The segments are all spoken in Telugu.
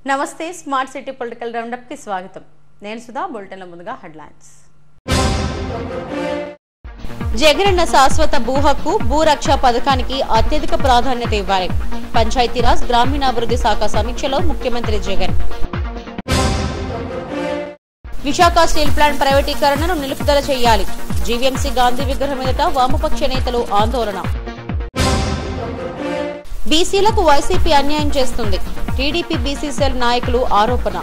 నమస్తే స్మార్ట్ సిటీ పొలిటికల్ రౌండప్ కి స్వాగతం నేను సుధా బులెటిన్ల ముందుగా హెడ్లైన్స్ జగనన్న శాశ్వత భూ హక్కు భూరక్ష పథకానికి అత్యధిక ప్రాధాన్యత ఇవ్వాలి పంచాయతీరాజ్ గ్రామీణాభివృద్ధి శాఖ సమీక్షలో ముఖ్యమంత్రి జగన్ విశాఖ స్టీల్ ప్లాంట్ ప్రైవేటీకరణను నిలుపుదల చేయాలి జీవీఎంసీ గాంధీ విగ్రహం ఎదుట వామపక్ష నేతలు ఆందోళన బీసీలకు వైసీపీ అన్యాయం చేస్తుంది టీడీపీ బీసీసీఎల్ నాయకులు ఆరోపణ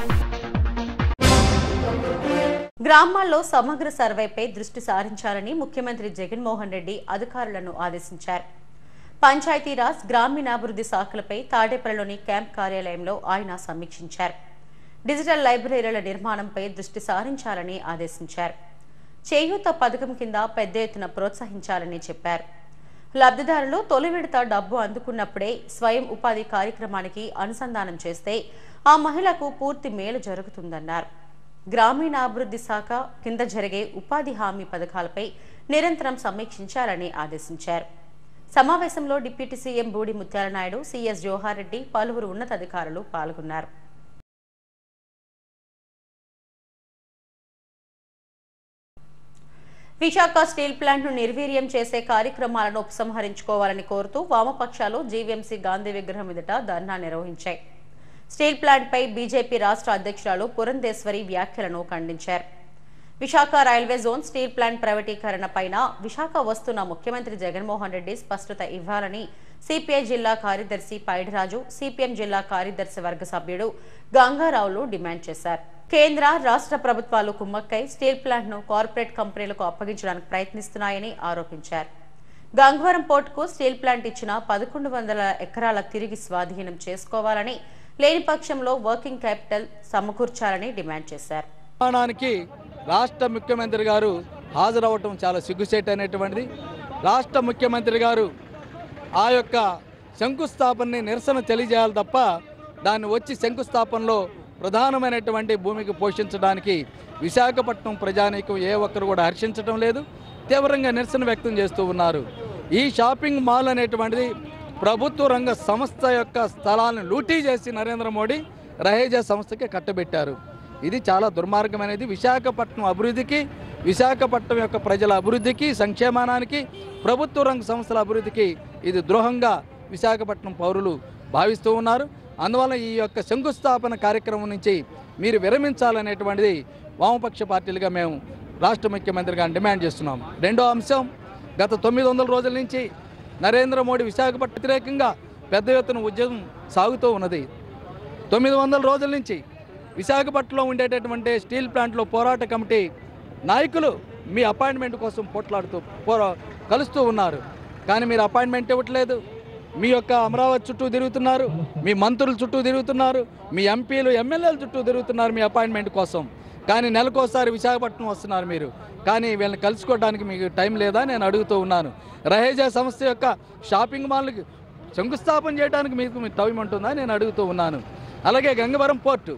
గ్రామాల్లో సమగ్ర సర్వేపై దృష్టి సారించాలని ముఖ్యమంత్రి జగన్మోహన్ రెడ్డి అధికారులను ఆదేశించారు పంచాయతీరాజ్ గ్రామీణాభివృద్ధి శాఖలపై తాడేపల్లిలోని క్యాంప్ కార్యాలయంలో ఆయన సమీక్షించారు డిజిటల్ లైబ్రరీల నిర్మాణంపై దృష్టి సారించాలని ఆదేశించారు చేయూత పథకం కింద పెద్ద ఎత్తున ప్రోత్సహించాలని చెప్పారు లబ్ధిదారులు తొలి విడత డబ్బు అందుకున్నప్పుడే స్వయం ఉపాధి కార్యక్రమానికి అనుసంధానం చేస్తే ఆ మహిళకు పూర్తి మేలు జరుగుతుందన్నారు గ్రామీణాభివృద్ధి శాఖ కింద జరిగే ఉపాధి హామీ పథకాలపై నిరంతరం సమీక్షించాలని ఆదేశించారు సమావేశంలో డిప్యూటీ సీఎం బూడి ముత్యాల నాయుడు సీఎస్ జోహార్ రెడ్డి పలువురు ఉన్నతాధికారులు పాల్గొన్నారు విశాఖ స్టీల్ ప్లాంట్ ను నిర్వీర్యం చేసే కార్యక్రమాలను ఉపసంహరించుకోవాలని కోరుతూ వామపక్షాలు జీవీఎంసీ గాంధీ విగ్రహం ఎదుట ధర్నా నిర్వహించాయి స్టీల్ ప్లాంట్ పై బీజేపీ రాష్ట్ర అధ్యక్షురాలు పురంధేశ్వరి వ్యాఖ్యలను ఖండించారు Visakha railway zone steel plant ప్రైవేటీకరణ పైన విశాఖ వస్తున్న ముఖ్యమంత్రి జగన్మోహన్ రెడ్డి స్పష్టత ఇవ్వాలని సిపిఐ జిల్లా కార్యదర్శి పైడిరాజు సిపిఎం జిల్లా కార్యదర్శి వర్గ సభ్యుడు గంగారావులు డిమాండ్ చేశారు కేంద్ర రాష్ట్ర ప్రభుత్వాలు కుమ్మక్కై స్టీల్ ప్లాంట్ ను కార్పొరేట్ కంపెనీలకు అప్పగించడానికి ప్రయత్నిస్తున్నాయని ఆరోపించారు గంగవరం పోర్టుకు స్టీల్ ప్లాంట్ ఇచ్చిన పదకొండు వందల ఎకరాల తిరిగి స్వాధీనం చేసుకోవాలని లేని పక్షంలో వర్కింగ్ క్యాపిటల్ సమకూర్చాలని డిమాండ్ చేశారు నిర్మాణానికి రాష్ట్ర ముఖ్యమంత్రి గారు హాజరవ్వటం చాలా సిగ్గుచేటు అనేటువంటిది రాష్ట్ర ముఖ్యమంత్రి గారు ఆ యొక్క శంకుస్థాపనని నిరసన తెలియజేయాలి తప్ప దాన్ని వచ్చి శంకుస్థాపనలో ప్రధానమైనటువంటి భూమికి పోషించడానికి విశాఖపట్నం ప్రజానీకం ఏ ఒక్కరు కూడా హర్షించడం లేదు తీవ్రంగా నిరసన వ్యక్తం చేస్తూ ఉన్నారు ఈ షాపింగ్ మాల్ అనేటువంటిది ప్రభుత్వ రంగ సంస్థ యొక్క స్థలాలను లూటీ చేసి నరేంద్ర మోడీ రహేజా సంస్థకి కట్టబెట్టారు ఇది చాలా దుర్మార్గమైనది విశాఖపట్నం అభివృద్ధికి విశాఖపట్నం యొక్క ప్రజల అభివృద్ధికి సంక్షేమానికి ప్రభుత్వ రంగ సంస్థల అభివృద్ధికి ఇది ద్రోహంగా విశాఖపట్నం పౌరులు భావిస్తూ ఉన్నారు అందువల్ల ఈ యొక్క శంకుస్థాపన కార్యక్రమం నుంచి మీరు విరమించాలనేటువంటిది వామపక్ష పార్టీలుగా మేము రాష్ట్ర ముఖ్యమంత్రిగా డిమాండ్ చేస్తున్నాం రెండో అంశం గత తొమ్మిది వందల రోజుల నుంచి నరేంద్ర మోడీ విశాఖపట్నం వ్యతిరేకంగా పెద్ద ఎత్తున ఉద్యమం సాగుతూ ఉన్నది తొమ్మిది వందల రోజుల నుంచి విశాఖపట్నంలో ఉండేటటువంటి స్టీల్ ప్లాంట్లో పోరాట కమిటీ నాయకులు మీ అపాయింట్మెంట్ కోసం పోట్లాడుతూ పోరా కలుస్తూ ఉన్నారు కానీ మీరు అపాయింట్మెంట్ ఇవ్వట్లేదు మీ యొక్క అమరావతి చుట్టూ తిరుగుతున్నారు మీ మంత్రుల చుట్టూ తిరుగుతున్నారు మీ ఎంపీలు ఎమ్మెల్యేల చుట్టూ తిరుగుతున్నారు మీ అపాయింట్మెంట్ కోసం కానీ నెలకోసారి విశాఖపట్నం వస్తున్నారు మీరు కానీ వీళ్ళని కలుసుకోవడానికి మీకు టైం లేదా నేను అడుగుతూ ఉన్నాను రహేజా సంస్థ యొక్క షాపింగ్ మాల్కి శంకుస్థాపన చేయడానికి మీకు మీకు టైం ఉంటుందా నేను అడుగుతూ ఉన్నాను అలాగే గంగవరం పోర్టు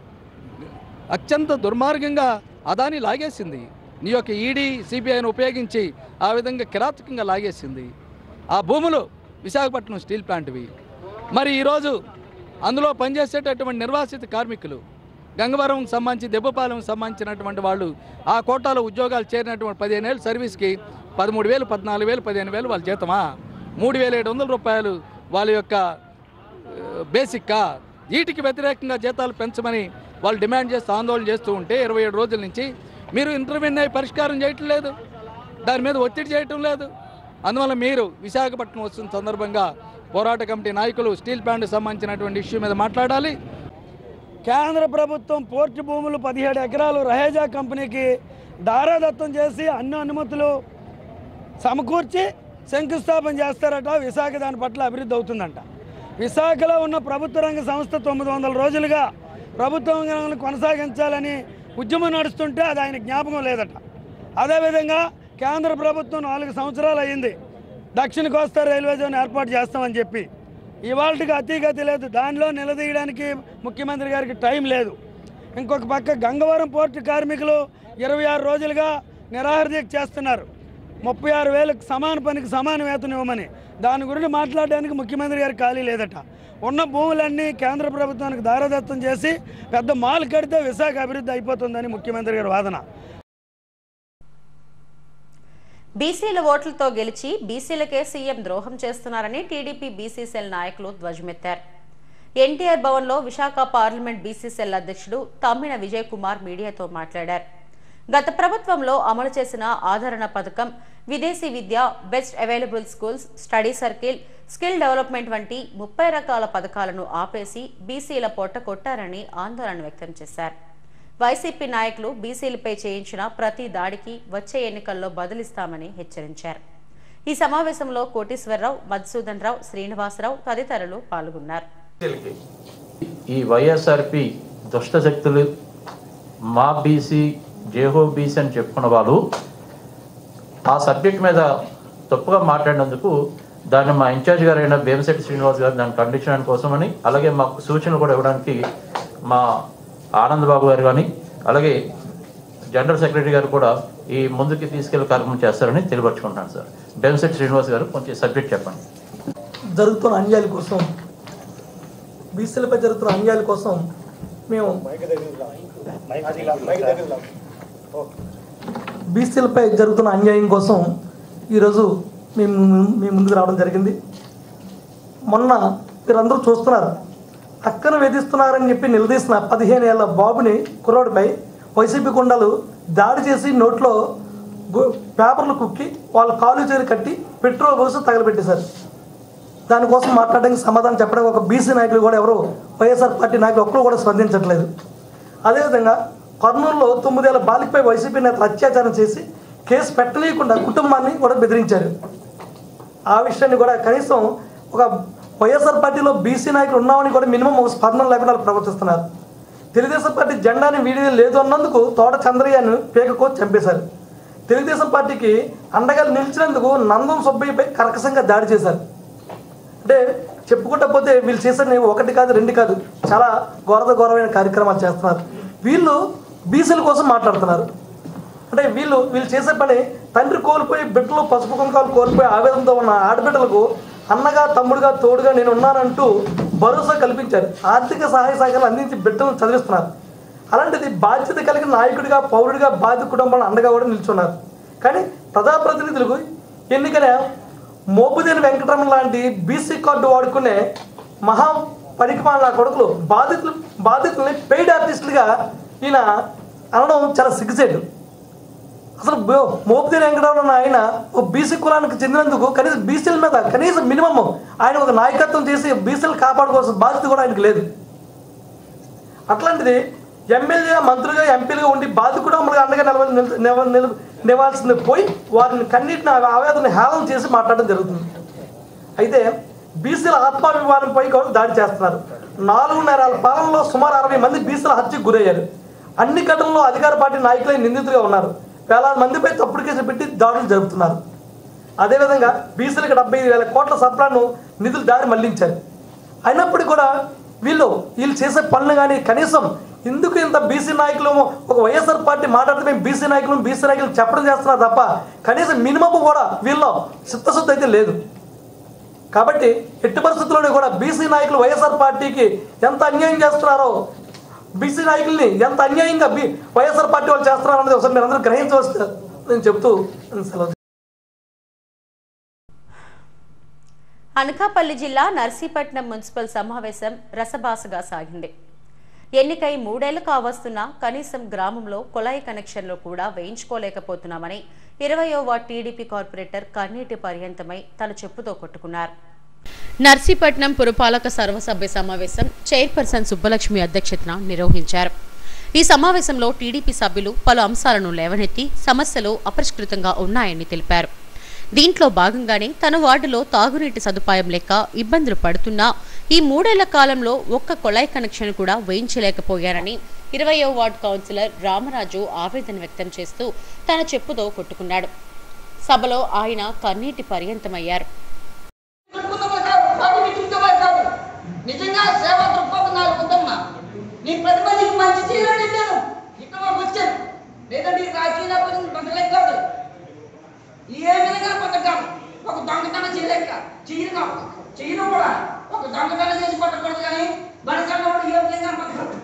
అత్యంత దుర్మార్గంగా అదాని లాగేసింది నీ యొక్క ఈడీ సిబిఐని ఉపయోగించి ఆ విధంగా కిరాతకంగా లాగేసింది ఆ భూములు విశాఖపట్నం స్టీల్ ప్లాంట్వి మరి ఈరోజు అందులో పనిచేసేటటువంటి నిర్వాసిత కార్మికులు గంగవరం సంబంధించి దెబ్బపాలెం సంబంధించినటువంటి వాళ్ళు ఆ కోటాలో ఉద్యోగాలు చేరినటువంటి పదిహేను ఏళ్ళు సర్వీస్కి పదమూడు వేలు పద్నాలుగు వేలు పదిహేను వేలు వాళ్ళ జీతమా మూడు వేల ఏడు వందల రూపాయలు వాళ్ళ యొక్క బేసిక్కా వీటికి వ్యతిరేకంగా జీతాలు పెంచమని వాళ్ళు డిమాండ్ చేస్తూ ఆందోళన చేస్తూ ఉంటే ఇరవై ఏడు రోజుల నుంచి మీరు ఇంటర్వ్యూని అయి పరిష్కారం చేయటం లేదు దాని మీద ఒత్తిడి చేయటం లేదు అందువల్ల మీరు విశాఖపట్నం వస్తున్న సందర్భంగా పోరాట కమిటీ నాయకులు స్టీల్ ప్లాంట్కి సంబంధించినటువంటి ఇష్యూ మీద మాట్లాడాలి కేంద్ర ప్రభుత్వం పోర్టు భూములు పదిహేడు ఎకరాలు రహేజా కంపెనీకి దారాదత్తం చేసి అన్ని అనుమతులు సమకూర్చి శంకుస్థాపన చేస్తారట విశాఖ దాని పట్ల అభివృద్ధి అవుతుందంట విశాఖలో ఉన్న ప్రభుత్వ రంగ సంస్థ తొమ్మిది వందల రోజులుగా ప్రభుత్వ రంగాలను కొనసాగించాలని ఉద్యమం నడుస్తుంటే అది ఆయన జ్ఞాపకం లేదట అదేవిధంగా కేంద్ర ప్రభుత్వం నాలుగు సంవత్సరాలు అయ్యింది దక్షిణ కోస్తా రైల్వే జోన్ ఏర్పాటు చేస్తామని చెప్పి ఇవాళకి అతిగతి లేదు దానిలో నిలదీయడానికి ముఖ్యమంత్రి గారికి టైం లేదు ఇంకొక పక్క గంగవరం పోర్టు కార్మికులు ఇరవై ఆరు రోజులుగా నిరాహార దీక్ష చేస్తున్నారు ముప్పై ఆరు వేలకు సమాన పనికి సమాన వేతనం ఇవ్వమని దాని గురించి మాట్లాడడానికి ముఖ్యమంత్రి గారికి ఖాళీ లేదట ఉన్న భూములన్నీ కేంద్ర ప్రభుత్వానికి దారదత్తం చేసి పెద్ద మాల్ కడితే విశాఖ అభివృద్ధి అయిపోతుందని ముఖ్యమంత్రి గారి వాదన బీసీల ఓట్లతో గెలిచి బీసీలకే సీఎం ద్రోహం చేస్తున్నారని టీడీపీ బీసీసీఎల్ నాయకులు ధ్వజమెత్తారు ఎన్టీఆర్ భవన్లో విశాఖ పార్లమెంట్ బీసీసీఎల్ అధ్యక్షుడు తమ్మిన విజయ్ కుమార్ మీడియాతో మాట్లాడారు గత ప్రభుత్వంలో అమలు చేసిన ఆదరణ పథకం విదేశీ విద్య best available schools study circle skill development వంటి ముప్పై రకాల పథకాలను ఆపేసి బీసీల పొట్ట కొట్టారని ఆందోళన వ్యక్తం చేశారు వైసీపీ నాయకులు బీసీలపై చేయించిన ప్రతి దాడికి వచ్చే ఎన్నికల్లో బదులిస్తామని హెచ్చరించారు ఈ సమావేశంలో కోటేశ్వరరావు మధుసూదన్ రావు శ్రీనివాసరావు తదితరులు పాల్గొన్నారు ఈ వైఎస్ఆర్పి దుష్ట శక్తులు మా బీసీ జేహో బీసీ అని చెప్పుకున్న వాళ్ళు ఆ సబ్జెక్ట్ మీద తప్పుగా మాట్లాడినందుకు దాన్ని మా ఇన్ఛార్జ్ గారు అయిన భీమశెట్టి శ్రీనివాస్ గారు దాన్ని ఖండించడానికి కోసమని అలాగే మాకు సూచనలు కూడా ఇవ్వడానికి మా ఆనంద్ బాబు గారు కానీ అలాగే జనరల్ సెక్రటరీ గారు కూడా ఈ ముందుకి తీసుకెళ్లే కార్యక్రమం చేస్తారని తెలియపరుచుకుంటున్నాను సార్ భీమశెట్టి శ్రీనివాస్ గారు కొంచెం సబ్జెక్ట్ చెప్పండి జరుగుతున్న అన్యాయాల కోసం బీసీలపై జరుగుతున్న అన్యాయాల కోసం మేము బీసీలపై జరుగుతున్న అన్యాయం కోసం ఈరోజు మేము మీ ముందుకు రావడం జరిగింది మొన్న మీరందరూ చూస్తున్నారు అక్కను వేధిస్తున్నారని చెప్పి నిలదీసిన పదిహేను ఏళ్ళ బాబుని కుర్రోడిపై వైసీపీ గుండాలు దాడి చేసి నోట్లో గు- పేపర్లు కుక్కి వాళ్ళ కాలు చేరి కట్టి పెట్రోల్ పోసి తగలబెట్టేశారు దానికోసం మాట్లాడడానికి సమాధానం చెప్పడానికి ఒక బీసీ నాయకులు కూడా ఎవరు వైఎస్ఆర్ పార్టీ నాయకులు ఒక్కరు కూడా స్పందించట్లేదు అదేవిధంగా కర్నూలులో తొమ్మిదేళ్ల బాలికపై వైసీపీ నేతలు అత్యాచారం చేసి కేసు పెట్టనీయకుండా కుటుంబాన్ని కూడా బెదిరించారు ఆ విషయాన్ని కూడా కనీసం ఒక వైఎస్ఆర్ పార్టీలో బీసీ నాయకులు ఉన్నామని కూడా మినిమం ఒక స్పందన లేకుండా వాళ్ళు ప్రవర్తిస్తున్నారు తెలుగుదేశం పార్టీ జెండాని వీడియో లేదు అన్నందుకు తోట చంద్రయ్యను పేకకో చంపేశారు తెలుగుదేశం పార్టీకి అండగా నిలిచినందుకు నందం సుబ్బయ్యపై కర్కశంగా దాడి చేశారు అంటే చెప్పుకుంటా పోతే వీళ్ళు చేసిన ఒకటి కాదు రెండు కాదు చాలా ఘోరత ఘోరమైన కార్యక్రమాలు చేస్తున్నారు వీళ్ళు బీసీల కోసం మాట్లాడుతున్నారు అంటే వీళ్ళు వీళ్ళు చేసే పని తండ్రి కోల్పోయి బిడ్డలు పసుపు కుంకాలు కోల్పోయి ఆవేదనతో ఉన్న ఆడబిడ్డలకు అన్నగా తమ్ముడుగా తోడుగా నేను ఉన్నానంటూ భరోసా కల్పించారు ఆర్థిక సహాయ సహకారాలు అందించి బిడ్డలను చదివిస్తున్నారు అలాంటిది బాధ్యత కలిగిన నాయకుడిగా పౌరుడిగా బాధిత కుటుంబాలను అండగా కూడా నిల్చున్నారు కానీ ప్రజాప్రతినిధులకు ఎన్నికైన మోపుదేని వెంకటరమణ లాంటి బీసీ కార్డు వాడుకునే మహా పనికిమాల కొడుకులు బాధితులు బాధితుల్ని పెయిడ్ ఆర్టిస్టులుగా ఈయన అనడం చాలా సిగ్గుసేటు అసలు బో- మోపుదేని వెంకటరమణ ఆయన ఒక బీసీ కులానికి చెందినందుకు కనీసం బీసీల మీద కనీసం మినిమం ఆయన ఒక నాయకత్వం చేసి బీసీలు కాపాడుకోవాల్సిన బాధ్యత కూడా ఆయనకు లేదు అట్లాంటిది ఎమ్మెల్యేగా మంత్రిగా ఎంపీలుగా ఉండి బాధ కుటుంబాలుగా అండగా నిలవ నిలవ- నిలవ- నిలవాల్సింది పోయి వారిని కన్నిటిని ఆవేదన హేళన చేసి మాట్లాడడం జరుగుతుంది అయితే బీసీల ఆత్మాభిమానంపై కూడా దాడి చేస్తున్నారు నాలుగున్నర పాలనలో సుమారు అరవై మంది బీసీల హత్యకు గురయ్యారు అన్ని ఘటనల్లో అధికార పార్టీ నాయకులే నిందితులుగా ఉన్నారు వేలాది మందిపై తప్పుడు కేసులు పెట్టి దాడులు జరుపుతున్నారు అదేవిధంగా బీసీలకు డెబ్బై ఐదు వేల కోట్ల సరఫరాను నిధులు దారి మళ్లించారు అయినప్పటికీ కూడా వీళ్ళు వీళ్ళు చేసే పనులు కానీ కనీసం ఎందుకు ఇంత బీసీ నాయకులు ఒక వైఎస్ఆర్ పార్టీ మాట్లాడితే మేము బీసీ నాయకులు బీసీ నాయకులు చెప్పడం చేస్తున్నారు తప్ప కనీసం మినిమం కూడా వీళ్ళు చిత్తశుద్ధి అయితే లేదు కాబట్టి ఎట్టి పరిస్థితుల్లోనే కూడా బీసీ నాయకులు వైఎస్ఆర్ పార్టీకి ఎంత అన్యాయం చేస్తున్నారో బీసీ నాయకుల్ని ఎంత అన్యాయంగా బి వైఎస్ఆర్ పార్టీ వాళ్ళు చేస్తున్నారు అనేది ఒకసారి మీరు అందరూ గ్రహించవలసి నేను చెప్తూ సెలవు అనకాపల్లి జిల్లా నర్సీపట్నం మున్సిపల్ సమావేశం రసబాసగా సాగింది ఎన్నికై మూడేళ్లు కావస్తున్నా కనీసం గ్రామంలో కుళాయి కనెక్షన్లు కూడా వేయించుకోలేకపోతున్నామని ఇరవయో వార్డ్ టీడీపీ కార్పొరేటర్ కన్నీటి పర్యంతమై తన చెప్పుతో కొట్టుకున్నారు నర్సీపట్నం పురపాలక సర్వసభ్య సమావేశం చైర్పర్సన్ సుబ్బలక్ష్మి అధ్యక్షతన నిర్వహించారు ఈ సమావేశంలో టీడీపీ సభ్యులు పలు అంశాలను లేవనెత్తి సమస్యలు అపరిష్కృతంగా ఉన్నాయని తెలిపారు దీంట్లో భాగంగానే తన వార్డులో తాగునీటి సదుపాయం లేక ఇబ్బందులు పడుతున్నా ఈ మూడేళ్ల కాలంలో ఒక్క కొళాయి కనెక్షన్ కూడా వేయించలేకపోయారని ఇరవయో వార్డు కౌన్సిలర్ రామరాజు ఆవేదన వ్యక్తం చేస్తూ తన చెప్పుతో కొట్టుకున్నాడు సభలో ఆయన కన్నీటి పర్యంతమయ్యారు పెట్టుకుందామా కాదు, పార్టీ పెట్టిందామా కాదు. నిజంగా సేవా దృక్పథం నాకు ఉందమ్మా నీ పది మందికి మంచి చేయాలని నేను ఇక్కడ వరకు వచ్చాను లేదంటే ఈ రాజకీయ నేపథ్యం బతలేం కాదు ఏం దొంగతనం చేయలేక చెయ్యను కాదు చెయ్యను కూడా ఒక దొంగతనం చేసి పట్టకూడదు కానీ బడిసన్న వాడు యోగ్యంగా పట్టకూడదు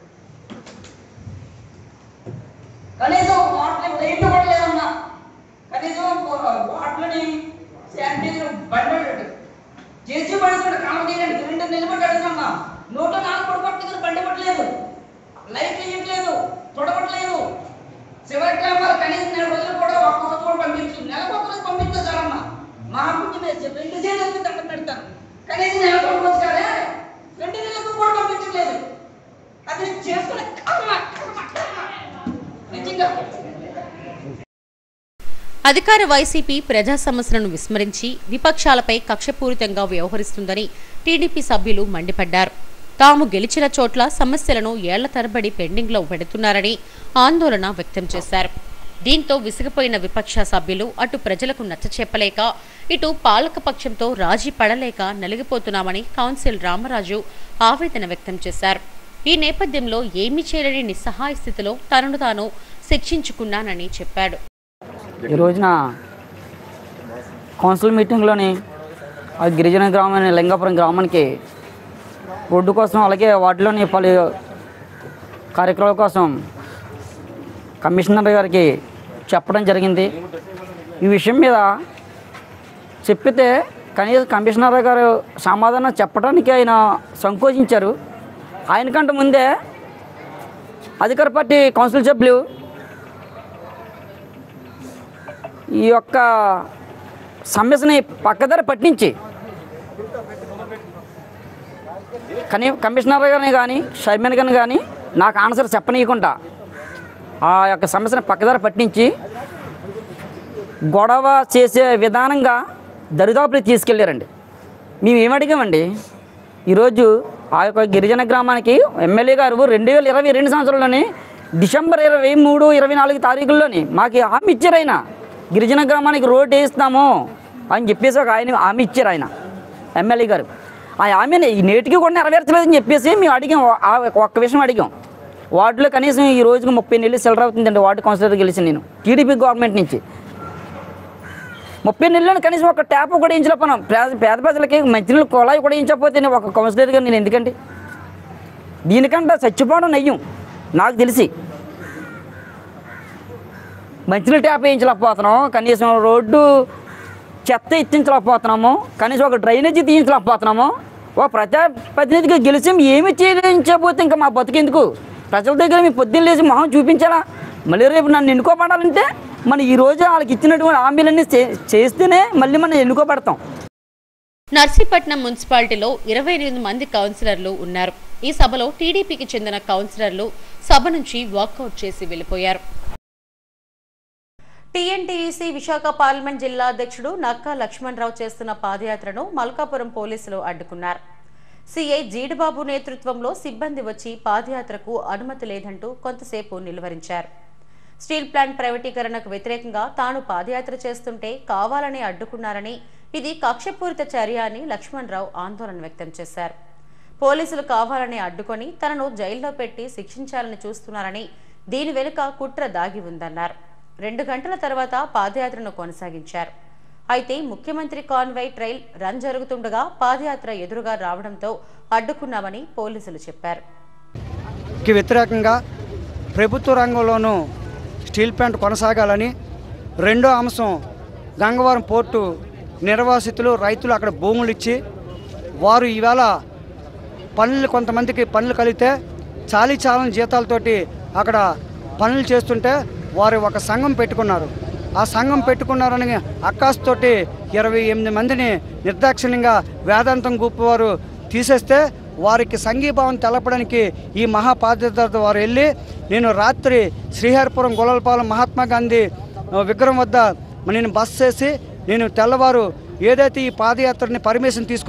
కనీసం వాటిని లైట్ కూడా లేదన్నా కనీసం వాటిని శానిటైజర్ బండి చేసి పడుతున్నాడు కామ తీయండి రెండు నిలబడి అడుగుతున్నా నూట నాలుగు పడి పట్టుకుని బండి పట్టలేదు లైట్ వేయట్లేదు తొడగట్లేదు శివరి గ్రామాలు కనీసం నెల రోజులు కూడా ఒక్క రోజు కూడా పంపించు నెలకు ఒక రోజు పంపిస్తే చాలమ్మా మా అమ్ముకి మేము రెండు చేతులకి దండం పెడతాను కనీసం నెల ఒక రోజు కాదే రెండు నెలలకు కూడా పంపించట్లేదు అది చేసుకునే కర్మ కర్మ కర్మ నిజంగా అధికార వైసీపీ ప్రజా సమస్యలను విస్మరించి విపక్షాలపై కక్షపూరితంగా వ్యవహరిస్తుందని టీడీపీ సభ్యులు మండిపడ్డారు తాము గెలిచిన చోట్ల సమస్యలను ఏళ్ల తరబడి పెండింగ్లో పెడుతున్నారని ఆందోళన వ్యక్తం చేశారు దీంతో విసిగిపోయిన విపక్ష సభ్యులు అటు ప్రజలకు నచ్చచెప్పలేక ఇటు పాలకపక్షంతో రాజీ పడలేక నలిగిపోతున్నామని కౌన్సిల్ రామరాజు ఆవేదన వ్యక్తం చేశారు ఈ నేపథ్యంలో ఏమీ చేయలేని నిస్సహాయ స్థితిలో తనను తాను శిక్షించుకున్నానని చెప్పాడు ఈ రోజున కౌన్సిల్ మీటింగ్లోని ఆ గిరిజన గ్రామం లింగాపురం గ్రామానికి రోడ్డు కోసం అలాగే వాటిలోని పలు కార్యక్రమాల కోసం కమిషనర్ గారికి చెప్పడం జరిగింది ఈ విషయం మీద చెప్పితే కనీసం కమిషనర్ గారు సమాధానం చెప్పడానికి ఆయన సంకోచించారు ఆయనకంటే ముందే అధికార పార్టీ కౌన్సిల్ సభ్యులు ఈ యొక్క సమస్యని పక్కదారి పట్టించి కానీ కమిషనర్ గారిని కానీ చైర్మన్ గారిని కానీ నాకు ఆన్సర్ చెప్పనీయకుండా ఆ యొక్క సమస్యను పక్కదారి పట్టించి గొడవ చేసే విధానంగా దరిదాపులు తీసుకెళ్ళారండి మేము ఏమడిగామండి ఈరోజు ఆ యొక్క గిరిజన గ్రామానికి ఎమ్మెల్యే గారు రెండు వేల ఇరవై రెండు సంవత్సరంలోని డిసెంబర్ ఇరవై మూడు ఇరవై నాలుగు తారీఖుల్లోని మాకు హామీ ఇచ్చారు ఆయన గిరిజన గ్రామానికి రోడ్డు వేయిస్తాము అని చెప్పేసి ఒక ఆయన హామీ ఇచ్చారు ఆయన ఎమ్మెల్యే గారు ఆ హామీని ఈ నేటికి కూడా నెరవేర్చలేదని చెప్పేసి మేము అడిగాం ఆ ఒక్క విషయం అడిగాం వార్డులో కనీసం ఈ రోజుకి ముప్పై నెలలు సెలవు అవుతుందండి వార్డు కౌన్సిలర్ గెలిచి నేను టీడీపీ గవర్నమెంట్ నుంచి ముప్పై నెలలను కనీసం ఒక ట్యాప్ కూడా వేయించలేకపోయినాం పేద పేద ప్రజలకి మంచినీళ్ళు కుళాయి కూడా వేయించకపోతే నేను ఒక కౌన్సిలర్గా నేను ఎందుకండి దీనికంటే చచ్చిపోవడం నయ్యం నాకు తెలిసి మంచినీళ్ళు ట్యాప్ వేయించలేకపోతున్నాం కనీసం రోడ్డు చెత్త ఎత్తించలేకపోతున్నాము కనీసం ఒక డ్రైనేజీ తీయించలేకపోతున్నాము ఒక ప్రజా ప్రతినిధిగా గెలిచి ఏమి చేయించకపోతే ఇంకా మా బతుకెందుకు ప్రజల దగ్గర మీ పొద్దున్న లేచి మొహం చూపించాలా మళ్ళీ రేపు నన్ను ఎన్నుకోబడాలంటే మన ఈ రోజు వాళ్ళకి ఇచ్చినటువంటి హామీలన్నీ చే- చేస్తేనే మళ్ళీ మనం ఎన్నుకోబడతాం నర్సీపట్నం మున్సిపాలిటీలో ఇరవై ఎనిమిది మంది కౌన్సిలర్లు ఉన్నారు ఈ సభలో టీడీపీకి చెందిన కౌన్సిలర్లు సభ నుంచి వాకౌట్ చేసి వెళ్లిపోయారు టీఎన్టీఈసీ విశాఖ పార్లమెంట్ జిల్లా అధ్యక్షుడు నక్కా లక్ష్మణరావు చేస్తున్న పాదయాత్రను మల్కాపురం పోలీసులు అడ్డుకున్నారు సీఐ జీడిబాబు నేతృత్వంలో సిబ్బంది వచ్చి పాదయాత్రకు అనుమతి లేదంటూ కొంతసేపు నిలువరించారు స్టీల్ ప్లాంట్ ప్రైవేటీకరణకు వ్యతిరేకంగా తాను పాదయాత్ర చేస్తుంటే కావాలని అడ్డుకున్నారని ఇది కక్షపూరిత చర్య అని లక్ష్మణరావు ఆందోళన వ్యక్తం చేశారు పోలీసులు కావాలని అడ్డుకొని తనను జైల్లో పెట్టి శిక్షించాలని చూస్తున్నారని దీని వెనుక కుట్ర దాగి ఉందన్నారు రెండు గంటల తర్వాత పాదయాత్రను కొనసాగించారు అయితే ముఖ్యమంత్రి కాన్వై ట్రైల్ రన్ జరుగుతుండగా పాదయాత్ర ఎదురుగా రావడంతో అడ్డుకున్నామని పోలీసులు చెప్పారు కి వ్యతిరేకంగా ప్రభుత్వ రంగంలోనూ స్టీల్ ప్లాంట్ కొనసాగాలని రెండో అంశం గంగవరం పోర్టు నిర్వాసితులు రైతులు అక్కడ భూములు ఇచ్చి వారు ఈవేళ పనులు కొంతమందికి పనులు కలిగితే చాలీ చాలని జీతాలతోటి అక్కడ పనులు చేస్తుంటే వారు ఒక సంఘం పెట్టుకున్నారు ఆ సంఘం పెట్టుకున్నారని అక్కాస్తోటి ఇరవై ఎనిమిది మందిని నిర్దాక్షిణ్యంగా వేదాంతం గ్రూప్ వారు తీసేస్తే వారికి సంఘీభావం తెలపడానికి ఈ మహాపాదయాత్ర వారు వెళ్ళి నేను రాత్రి శ్రీహరిపురం గొల్లలపాలెం మహాత్మా గాంధీ ఆ, విగ్రహం వద్ద నేను బస్ చేసి నేను తెల్లవారు ఏదైతే ఈ పాదయాత్రని పర్మిషన్ తీసుకున్నానో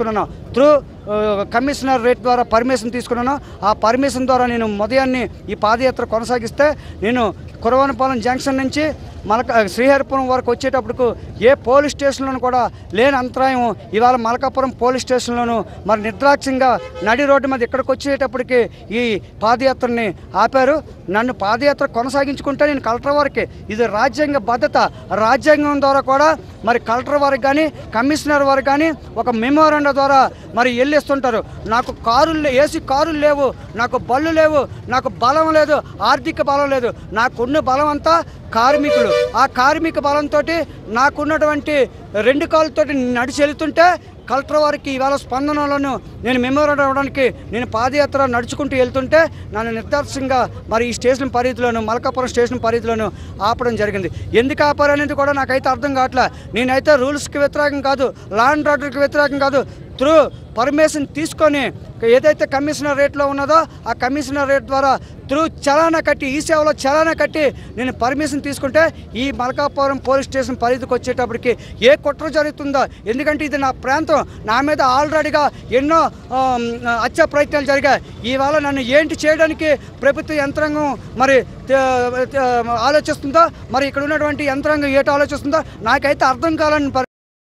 త్రూ కమిషనర్ రేట్ ద్వారా పర్మిషన్ తీసుకున్నాను ఆ పర్మిషన్ ద్వారా నేను ఉదయాన్నే ఈ పాదయాత్ర కొనసాగిస్తే నేను కురవనపాలెం జంక్షన్ నుంచి మలక శ్రీహరిపురం వరకు వచ్చేటప్పటికు ఏ పోలీస్ స్టేషన్లోనూ కూడా లేని అంతరాయం ఇవాళ మలకాపురం పోలీస్ స్టేషన్లోను మరి నిర్దాక్ష్యంగా నడి రోడ్డు మీద ఇక్కడికి వచ్చేటప్పటికి ఈ పాదయాత్రని ఆపారు నన్ను పాదయాత్ర కొనసాగించుకుంటే నేను కలెక్టర్ వారికి ఇది రాజ్యాంగ భద్రత రాజ్యాంగం ద్వారా కూడా మరి కలెక్టర్ వారికి కానీ కమిషనర్ వారికి కానీ ఒక మెమోరాండం ద్వారా మరి వెళ్ళిస్తుంటారు నాకు కారులు లే- ఏసీ కారులు లేవు నాకు బళ్ళు లేవు నాకు బలం లేదు ఆర్థిక బలం లేదు నాకున్న బలం అంతా కార్మికులు ఆ కార్మిక బలంతో నాకున్నటువంటి రెండు కాళ్ళతోటి నడిచి వెళ్తుంటే కలెక్టర్ వారికి ఇవాళ స్పందనలోను నేను మెమోరాండం ఇవ్వడానికి నేను పాదయాత్ర నడుచుకుంటూ వెళ్తుంటే నన్ను నిర్దాక్షంగా మరి ఈ స్టేషన్ పరిధిలోను మలకాపురం స్టేషన్ పరిధిలోను ఆపడం జరిగింది ఎందుకు ఆపారు అనేది కూడా నాకైతే అర్థం కావట్లే నేనైతే రూల్స్కి వ్యతిరేకం కాదు లా అండ్ ఆర్డర్కి వ్యతిరేకం కాదు త్రూ పర్మిషన్ తీసుకొని ఏదైతే కమిషనర్ రేట్లో ఉన్నదో ఆ కమిషనర్ రేట్ ద్వారా త్రూ చలానా కట్టి ఈ సేవలో చలానా కట్టి నేను పర్మిషన్ తీసుకుంటే ఈ మలకాపురం పోలీస్ స్టేషన్ పరిధికి వచ్చేటప్పటికి ఏ కుట్ర జరుగుతుందో ఎందుకంటే ఇది నా ప్రాంతం నా మీద ఆల్రెడీగా ఎన్నో ఆమ్, హత్య ప్రయత్నాలు జరిగాయి ఇవాళ నన్ను ఏంటి చేయడానికి ప్రభుత్వ యంత్రాంగం మరి తే- తే- ఆలోచిస్తుందో మరి ఇక్కడ ఉన్నటువంటి యంత్రాంగం ఏటి ఆలోచిస్తుందో నాకైతే అర్థం కాలని పరి-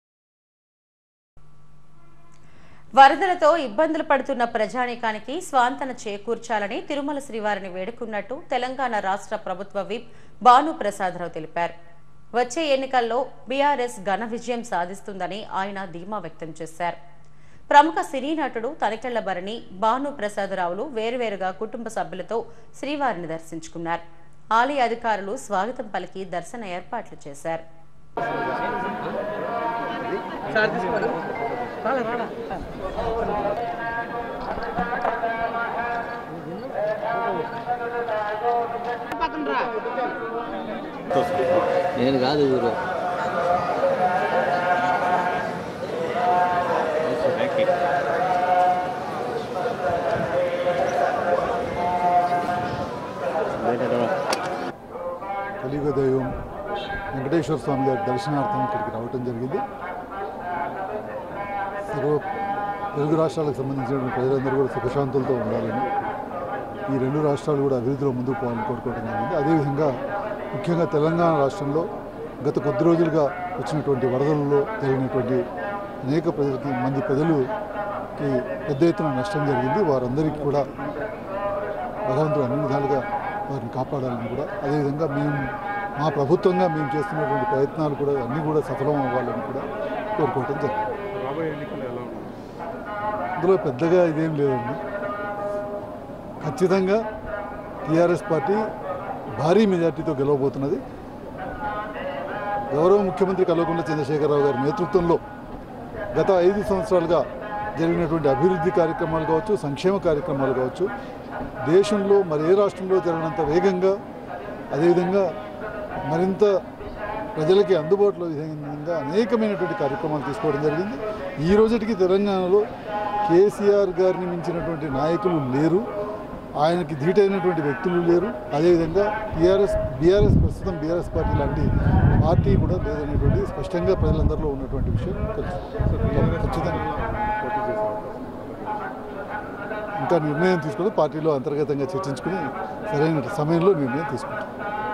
వరదలతో ఇబ్బందులు పడుతున్న ప్రజానీకానికి స్వాంతన చేకూర్చాలని తిరుమల శ్రీవారిని వేడుకున్నట్టు తెలంగాణ రాష్ట్ర ప్రభుత్వ విప్ భాను ప్రసాదరావు తెలిపారు వచ్చే ఎన్నికల్లో బీఆర్ఎస్ ఘన విజయం సాధిస్తుందని ఆయన ధీమా వ్యక్తం చేశారు ప్రముఖ సినీ నటుడు తనికెళ్ల భరణి భాను ప్రసాదరావులు వేరువేరుగా కుటుంబ సభ్యులతో శ్రీవారిని దర్శించుకున్నారు ఆలయ అధికారులు స్వాగతం పలికి దర్శన ఏర్పాట్లు చేశారు నేను కాదు ఊరు కలియుగ దైవం వెంకటేశ్వర స్వామి గారి దర్శనార్థం ఇక్కడికి రావటం జరిగింది సర్వ తెలుగు రాష్ట్రాలకు సంబంధించిన ప్రజలందరూ కూడా సుఖశాంతులతో ఉండాలని ఈ రెండు రాష్ట్రాలు కూడా అభివృద్ధిలో ముందుకు పోవాలని కోరుకోవడం జరిగింది అదేవిధంగా ముఖ్యంగా తెలంగాణ రాష్ట్రంలో గత కొద్ది రోజులుగా వచ్చినటువంటి వరదలలో జరిగినటువంటి అనేక ప్రజలకి మంది ప్రజలుకి పెద్ద ఎత్తున నష్టం జరిగింది వారందరికీ కూడా భగవంతుడు అన్ని విధాలుగా వారిని కాపాడాలని కూడా అదేవిధంగా మేము మా ప్రభుత్వంగా మేము చేస్తున్నటువంటి ప్రయత్నాలు కూడా అన్నీ కూడా సఫలం అవ్వాలని కూడా కోరుకోవటం జరిగింది అందులో పెద్దగా ఇదేం లేదండి ఖచ్చితంగా టీఆర్ఎస్ పార్టీ భారీ మెజార్టీతో గెలవబోతున్నది గౌరవ ముఖ్యమంత్రి కల్వకుంట్ల చంద్రశేఖరరావు గారి నేతృత్వంలో గత ఐదు సంవత్సరాలుగా జరిగినటువంటి అభివృద్ధి కార్యక్రమాలు కావచ్చు సంక్షేమ కార్యక్రమాలు కావచ్చు దేశంలో మరి ఏ రాష్ట్రంలో జరిగినంత వేగంగా అదేవిధంగా మరింత ప్రజలకి అందుబాటులో విధంగా అనేకమైనటువంటి కార్యక్రమాలు తీసుకోవడం జరిగింది ఈ రోజుటికి తెలంగాణలో కేసీఆర్ గారిని మించినటువంటి నాయకులు లేరు ఆయనకి ధీటైనటువంటి వ్యక్తులు లేరు అదేవిధంగా టీఆర్ఎస్ బీఆర్ఎస్ ప్రస్తుతం బీఆర్ఎస్ పార్టీ లాంటి పార్టీ కూడా లేదనేటువంటి స్పష్టంగా ప్రజలందరిలో ఉన్నటువంటి విషయం ఖచ్చి- ఖచ్చితంగా ఇంకా నిర్ణయం తీసుకుని పార్టీలో అంతర్గతంగా చర్చించుకుని సరైన సమయంలో నిర్ణయం తీసుకుంటాం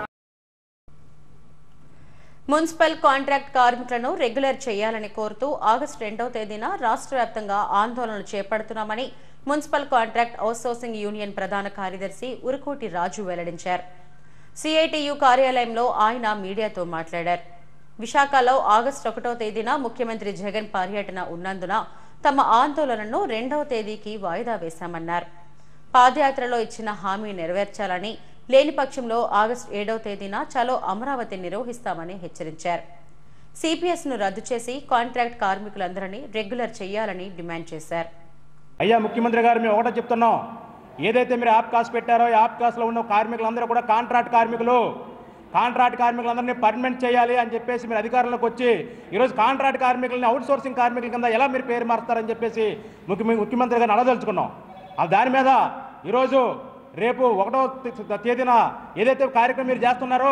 మున్సిపల్ కాంట్రాక్ట్ కార్మికులను రెగ్యులర్ చేయాలని కోరుతూ ఆగస్టు రెండవ తేదీన రాష్ట్ర వ్యాప్తంగా ఆందోళనలు చేపడుతున్నామని మున్సిపల్ కాంట్రాక్ట్ అవుట్సోర్సింగ్ యూనియన్ ప్రధాన కార్యదర్శి ఉరుకోటి రాజు వెల్లడించారు సిఐటియు కార్యాలయంలో ఆయన మీడియాతో మాట్లాడారు విశాఖలో ఆగస్టు ఒకటో తేదీన ముఖ్యమంత్రి జగన్ పర్యటన ఉన్నందున తమ ఆందోళనను రెండవ తేదీకి వాయిదా వేశామన్నారు పాదయాత్రలో ఇచ్చిన హామీ నెరవేర్చాలని లేని పక్షంలో ఆగస్టు ఏడవ తేదీన చలో అమరావతి నిర్వహిస్తామని హెచ్చరించారు సిపిఎస్ ను రద్దు చేసి కాంట్రాక్ట్ కార్మికులందరినీ రెగ్యులర్ చేయాలని డిమాండ్ చేశారు అయ్యా ముఖ్యమంత్రి గారు మేము ఒకటే చెప్తున్నాం ఏదైతే మీరు యాప్ కాస్ట్ పెట్టారో ఈ యాప్ కాస్ట్లో ఉన్న కార్మికులందరూ కూడా కాంట్రాక్ట్ కార్మికులు కాంట్రాక్ట్ కార్మికులందరినీ పర్మనెంట్ చేయాలి అని చెప్పేసి మీరు అధికారంలోకి వచ్చి ఈరోజు కాంట్రాక్ట్ కార్మికులని అవుట్ సోర్సింగ్ కార్మికుల కింద ఎలా మీరు పేరు మారుస్తారని చెప్పేసి ముఖ్య ముఖ్యమంత్రి గారిని అడదలుచుకున్నాం ఆ దాని మీద ఈరోజు రేపు ఒకటో తే- తేదీన ఏదైతే కార్యక్రమం మీరు చేస్తున్నారో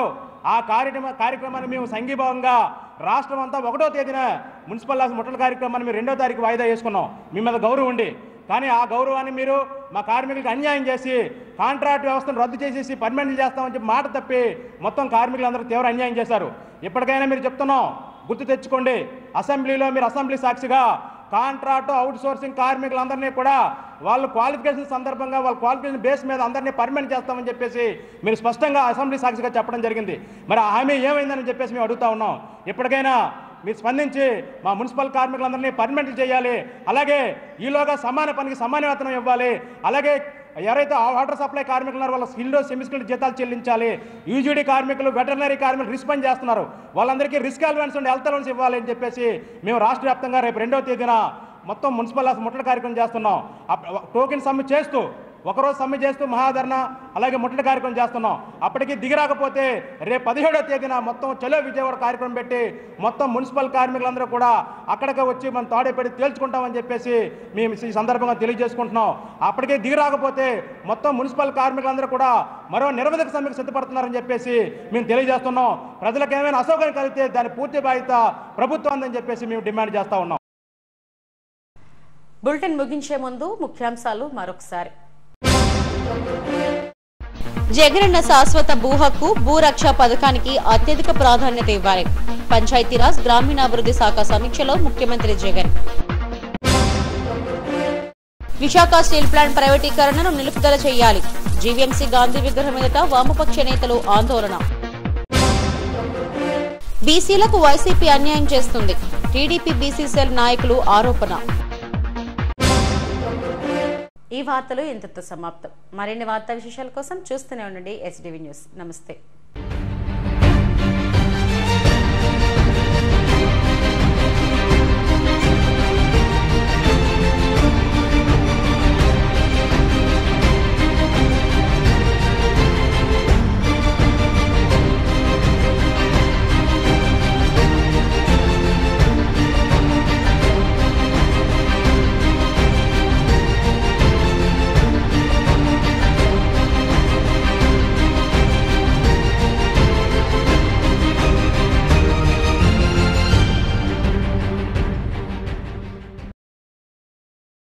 ఆ కార్యక్రమ కార్యక్రమాన్ని మేము సంఘీభావంగా రాష్ట్రం అంతా ఒకటో తేదీన మున్సిపల్ లాస్ ముట్టల కార్యక్రమాన్ని మేము రెండో తారీఖు వాయిదా వేసుకున్నాం మీ మీద గౌరవం ఉండి కానీ ఆ గౌరవాన్ని మీరు మా కార్మికులకు అన్యాయం చేసి కాంట్రాక్ట్ వ్యవస్థను రద్దు చేసేసి పర్మనెంట్ చేస్తామని చెప్పి మాట తప్పి మొత్తం కార్మికులందరూ తీవ్ర అన్యాయం చేశారు ఇప్పటికైనా మీరు చెప్తున్నాం గుర్తు తెచ్చుకోండి అసెంబ్లీలో మీరు అసెంబ్లీ సాక్షిగా కాంట్రాక్ట్ అవుట్ సోర్సింగ్ కార్మికులందరినీ కూడా వాళ్ళ క్వాలిఫికేషన్ సందర్భంగా వాళ్ళ క్వాలిఫికేషన్ బేస్ మీద అందరినీ పర్మనెంట్ చేస్తామని చెప్పేసి మీరు స్పష్టంగా అసెంబ్లీ సాక్షిగా చెప్పడం జరిగింది మరి ఆ హామీ ఏమైందని చెప్పేసి మేము అడుగుతా ఉన్నాం ఇప్పటికైనా మీరు స్పందించి మా మున్సిపల్ కార్మికులందరినీ పర్మనెంట్ చేయాలి అలాగే ఈలోగా సమాన పనికి సమాన వేతనం ఇవ్వాలి అలాగే ఎవరైతే ఆ వాటర్ సప్లై కార్మికులు ఉన్నారో వాళ్ళ స్కిల్డ్ సెమీ స్కిల్డ్ జీతాలు చెల్లించాలి యూజీడీ కార్మికులు వెటర్నరీ కార్మికులు రిస్క్ పని చేస్తున్నారు వాళ్ళందరికీ రిస్క్ అలవెన్స్ ఉండి హెల్త్ అలవెన్స్ ఇవ్వాలి అని చెప్పేసి మేము రాష్ట్ర వ్యాప్తంగా రేపు రెండవ తేదీన మొత్తం మున్సిపల్ హాస్ ముట్టడి కార్యక్రమం చేస్తున్నాం అప్- టోకెన్ సమ్మె చేస్తూ ఒకరోజు సమ్మె చేస్తూ మహాధరణ అలాగే ముట్టడి కార్యక్రమం చేస్తున్నాం అప్పటికి దిగిరాకపోతే రేపు పదిహేడో తేదీన మొత్తం చలో విజయవాడ కార్యక్రమం పెట్టి మొత్తం మున్సిపల్ కార్మికులందరూ కూడా అక్కడికే వచ్చి మనం తాడేపడి తేల్చుకుంటామని చెప్పేసి మేము ఈ సందర్భంగా తెలియజేసుకుంటున్నాం అప్పటికే దిగిరాకపోతే మొత్తం మున్సిపల్ కార్మికులందరూ కూడా మరో నిరవధిక సమ్మెకు సిద్ధపడుతున్నారని చెప్పేసి మేము తెలియజేస్తున్నాం ప్రజలకు ఏమైనా అసౌకర్యం కలిగితే దాని పూర్తి బాధ్యత ప్రభుత్వం అందని చెప్పేసి మేము డిమాండ్ చేస్తా ఉన్నాం బులెటిన్ ముగించే ముందు ముఖ్యాంశాలు మరొకసారి జగనన్న శాశ్వత భూ హక్కు భూరక్ష పథకానికి అత్యధిక ప్రాధాన్యత ఇవ్వాలి పంచాయతీరాజ్ గ్రామీణాభివృద్ధి శాఖ సమీక్షలో ముఖ్యమంత్రి జగన్ విశాఖ స్టీల్ ప్లాంట్ ప్రైవేటీకరణను నిలుపుదల చేయాలి జీవీఎంసీ గాంధీ విగ్రహం ఎదుట వామపక్ష నేతలు ఆందోళన బీసీలకు వైసీపీ అన్యాయం చేస్తుంది టీడీపీ బీసీ సెల్ నాయకులు ఆరోపణ ఈ వార్తలు ఇంతతో సమాప్తం మరిన్ని వార్తా విశేషాల కోసం చూస్తూనే ఉండండి ఎస్డీవీ న్యూస్ నమస్తే